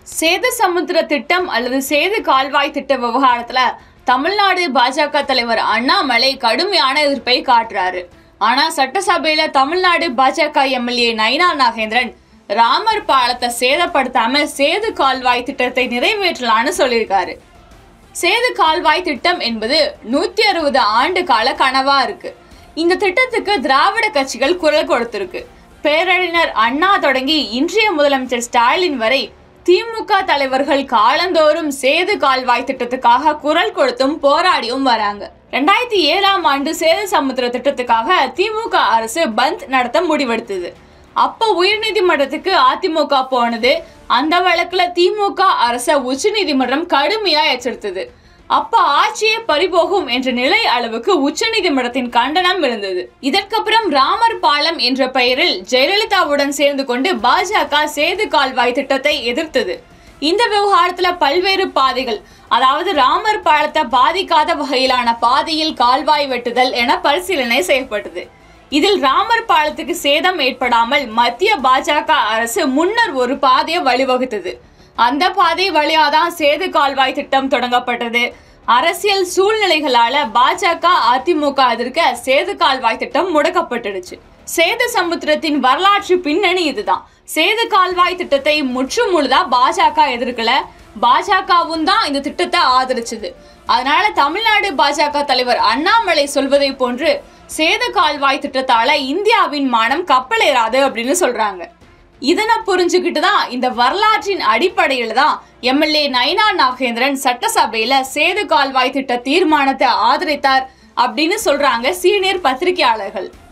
சேது சமுத்திர திட்டம் அல்லது சேது கால்வாய் திட்ட விவகாரத்துல தமிழ்நாடு பாஜக தலைவர் அண்ணாமலை கடுமையான எதிர்ப்பை காட்டுறாரு ஆனா சட்டசபையில தமிழ்நாடு பாஜக எம்எல்ஏ நயினா நாகேந்திரன் ராமர் பாலத்தை சேதப்படுத்தாம சேது கால்வாய் திட்டத்தை நிறைவேற்றலான்னு சொல்லியிருக்காரு சேது கால்வாய் திட்டம் என்பது நூத்தி அறுபது ஆண்டு கால கனவா இருக்கு இந்த திட்டத்துக்கு திராவிட கட்சிகள் குரல் கொடுத்திருக்கு பேரறிஞர் அண்ணா தொடங்கி இன்றைய முதலமைச்சர் ஸ்டாலின் வரை திமுக தலைவர்கள் காலந்தோறும் சேது கால்வாய் திட்டத்துக்காக குரல் கொடுத்தும் போராடியும் வராங்க ரெண்டாயிரத்தி ஏழாம் ஆண்டு சேது சமுத்திர திட்டத்துக்காக திமுக அரசு பந்த் நடத்த முடிவெடுத்தது அப்போ உயர்நீதிமன்றத்துக்கு அதிமுக போனது அந்த வழக்குல திமுக அரச உச்சநீதிமன்றம் கடுமையா எச்சரித்தது அப்ப ஆட்சியே பறிபோகும் என்ற நிலை அளவுக்கு உச்சநீதிமன்றத்தின் கண்டனம் இருந்தது இதற்கப்புறம் ராமர் பாலம் என்ற பெயரில் ஜெயலலிதாவுடன் சேர்ந்து கொண்டு பாஜக சேது கால்வாய் திட்டத்தை எதிர்த்தது இந்த விவகாரத்துல பல்வேறு பாதைகள் அதாவது ராமர் பாலத்தை பாதிக்காத வகையிலான பாதையில் கால்வாய் வெட்டுதல் என பரிசீலனை செய்யப்பட்டது இதில் ராமர் பாலத்துக்கு சேதம் ஏற்படாமல் மத்திய பாஜக அரசு முன்னர் ஒரு பாதையை வழிவகுத்தது அந்த பாதை வழியாதான் சேது கால்வாய் திட்டம் தொடங்கப்பட்டது அரசியல் சூழ்நிலைகளால பாஜக அதிமுக எதிர்க்க சேது கால்வாய் திட்டம் முடக்கப்பட்டுடுச்சு சேது சமுத்திரத்தின் வரலாற்று பின்னணி இதுதான் சேது கால்வாய் திட்டத்தை முற்று முழுதா பாஜக எதிர்க்கல பாஜகவும் தான் இந்த திட்டத்தை ஆதரிச்சது அதனால தமிழ்நாடு பாஜக தலைவர் அண்ணாமலை சொல்வதை போன்று சேது கால்வாய் திட்டத்தால இந்தியாவின் மானம் கப்பலேறாது அப்படின்னு சொல்றாங்க இதனை புரிஞ்சுக்கிட்டு தான் இந்த வரலாற்றின் அடிப்படையில தான் எம்எல்ஏ நயினா நாகேந்திரன் சட்டசபையில சேது கால்வாய் திட்ட தீர்மானத்தை ஆதரித்தார் அப்படின்னு சொல்றாங்க சீனியர் பத்திரிகையாளர்கள்